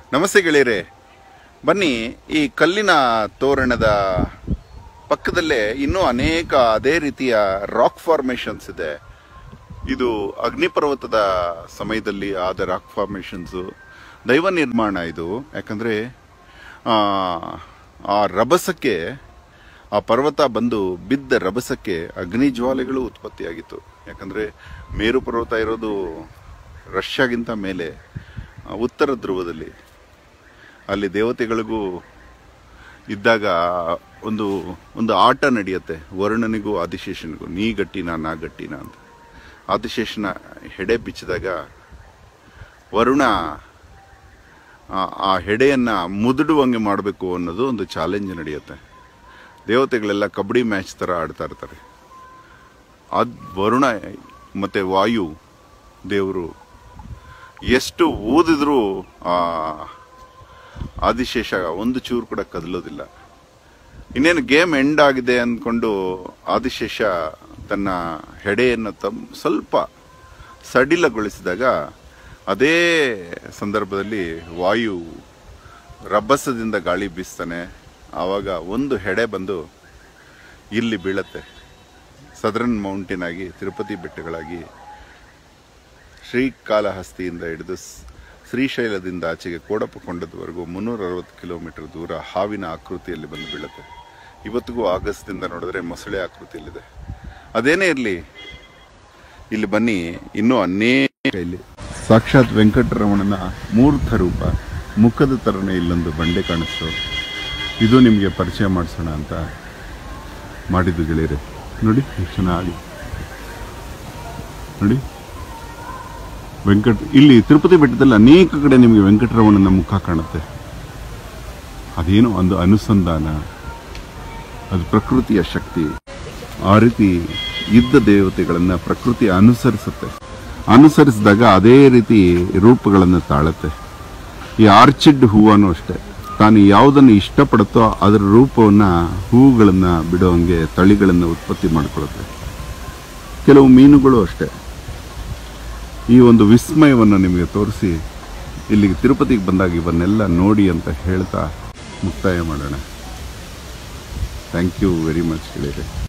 ನಮಸ್ತೆ ಗೆಳೆಯರೆ ಬನ್ನಿ ಈ ಕಲ್ಲಿನ ತೋರಣದ ಪಕ್ಕದಲ್ಲೇ ಇನ್ನೂ ಅನೇಕ ಅದೇ ರೀತಿಯ ರಾಕ್ ಫಾರ್ಮೇಶನ್ಸ್ ಇದೆ ಇದು ಅಗ್ನಿಪರ್ವತದ ಸಮಯದಲ್ಲಿ ಆದ ರಾಕ್ ಫಾರ್ಮೇಶನ್ಸು ದೈವ ನಿರ್ಮಾಣ ಇದು ಯಾಕಂದ್ರೆ ಆ, ಆ ರಭಸಕ್ಕೆ ಆ ಪರ್ವತ ಬಂದು ಬಿದ್ದ ರಭಸಕ್ಕೆ ಅಗ್ನಿ ಜ್ವಾಲೆಗಳು ಉತ್ಪತ್ತಿಯಾಗಿತ್ತು ಯಾಕಂದ್ರೆ ಮೇರು ಪರ್ವತ ಇರೋದು ರಷ್ಯಾಗಿಂತ ಮೇಲೆ ಆ, ಉತ್ತರ ಧ್ರುವದಲ್ಲಿ ಅಲ್ಲಿ ದೇವತೆಗಳಿಗೂ ಇದ್ದಾಗ ಒಂದು ಒಂದು ಆಟ ನಡೆಯುತ್ತೆ ವರುಣನಿಗೂ ಆದಿಶೇಷನಿಗೂ ನೀ ಗಟ್ಟಿನ ನಾ ಗಟ್ಟಿನ ಅಂತ ಆದಿಶೇಷನ ಹೆಡೆ ಬಿಚ್ಚಿದಾಗ ವರುಣ ಆ- ಆ ಹೆಡೆಯನ್ನ ಮುದುಡುವಂಗೆ ಮಾಡಬೇಕು ಅನ್ನೋದು ಒಂದು ಚಾಲೆಂಜ್ ನಡೆಯುತ್ತೆ ದೇವತೆಗಳೆಲ್ಲ ಕಬಡ್ಡಿ ಮ್ಯಾಚ್ ತರ ಆಡ್ತಾ ಇರ್ತಾರೆ ಅದ್ ವರುಣ ಮತ್ತೆ ವಾಯು ದೇವರು ಎಷ್ಟು ಊದಿದ್ರೂ ಆ ಆದಿಶೇಷ ಒಂದು ಚೂರು ಕೂಡ ಕದಲೋದಿಲ್ಲ ಇನ್ನೇನು ಗೇಮ್ ಎಂಡ್ ಆಗಿದೆ ಅಂದ್ಕೊಂಡು ಆದಿಶೇಷ ತನ್ನ ಹೆಡೆಯನ್ನು ತಮ್ ಸ್ವಲ್ಪ ಸಡಿಲಗೊಳಿಸಿದಾಗ ಅದೇ ಸಂದರ್ಭದಲ್ಲಿ ವಾಯು ರಭಸದಿಂದ ಗಾಳಿ ಬೀಸ್ತಾನೆ ಆವಾಗ ಒಂದು ಹೆಡೆ ಬಂದು ಇಲ್ಲಿ ಬೀಳತ್ತೆ ಸದರನ್ ಮೌಂಟೇನ್ ಆಗಿ ತಿರುಪತಿ ಬೆಟ್ಟಗಳಾಗಿ ಶ್ರೀಕಾಲಹಸ್ತಿಯಿಂದ ಹಿಡಿದು ಸ್- ಶ್ರೀಶೈಲದಿಂದ ಆಚೆಗೆ ಕೋಡಪಕೊಂಡದವರೆಗೂ ಮುನ್ನೂರ ಅರವತ್ತು ಕಿಲೋಮೀಟರ್ ದೂರ ಹಾವಿನ ಆಕೃತಿಯಲ್ಲಿ ಬಂದು ಬೀಳುತ್ತೆ ಇವತ್ತಿಗೂ ಆಗಸ್ಟ್ದಿಂದ ನೋಡಿದ್ರೆ ಮೊಸಳೆ ಆಕೃತಿಯಲ್ಲಿದೆ ಅದೇನೇ ಇರಲಿ ಇಲ್ಲಿ ಬನ್ನಿ ಇನ್ನೂ ಅನೇಕ ಇಲ್ಲಿ ಸಾಕ್ಷಾತ್ ವೆಂಕಟರಮಣನ ಮೂರ್ತ ರೂಪ ಮುಖದ ಥರನೇ ಇಲ್ಲೊಂದು ಬಂಡೆ ಕಾಣಿಸ್ತು ಇದು ನಿಮಗೆ ಪರಿಚಯ ಮಾಡಿಸೋಣ ಅಂತ ಮಾಡಿದ್ದು ಗೆಳೆಯರೆ ನೋಡಿ ಎಷ್ಟು ಚೆನ್ನಾಗಿ ನೋಡಿ ವೆಂಕಟ್ ಇಲ್ಲಿ ತಿರುಪತಿ ಬೆಟ್ಟದಲ್ಲಿ ಅನೇಕ ಕಡೆ ನಿಮಗೆ ವೆಂಕಟರಮಣನ ಮುಖ ಕಾಣುತ್ತೆ ಅದೇನೋ ಒಂದು ಅನುಸಂಧಾನ ಅದು ಪ್ರಕೃತಿಯ ಶಕ್ತಿ ಆ ರೀತಿ ಇದ್ದ ದೇವತೆಗಳನ್ನ ಪ್ರಕೃತಿ ಅನುಸರಿಸುತ್ತೆ ಅನುಸರಿಸಿದಾಗ ಅದೇ ರೀತಿ ರೂಪಗಳನ್ನು ತಾಳುತ್ತೆ ಈ ಆರ್ಚಿಡ್ ಹೂವನು ಅಷ್ಟೇ ತಾನು ಯಾವುದನ್ನು ಇಷ್ಟಪಡುತ್ತೋ ಅದರ ರೂಪವನ್ನ ಹೂಗಳನ್ನ ಬಿಡುವಂಗೆ ತಳಿಗಳನ್ನು ಉತ್ಪತ್ತಿ ಮಾಡಿಕೊಳ್ಳುತ್ತೆ ಕೆಲವು ಮೀನುಗಳು ಅಷ್ಟೇ ಈ ಒಂದು ವಿಸ್ಮಯವನ್ನು ನಿಮಗೆ ತೋರಿಸಿ ಇಲ್ಲಿಗೆ ತಿರುಪತಿಗೆ ಬಂದಾಗ ಇವನ್ನೆಲ್ಲ ನೋಡಿ ಅಂತ ಹೇಳ್ತಾ ಮುಕ್ತಾಯ ಮಾಡೋಣ ಥ್ಯಾಂಕ್ ಯು ವೆರಿ ಮಚ್ ಹೇಳಿದೆ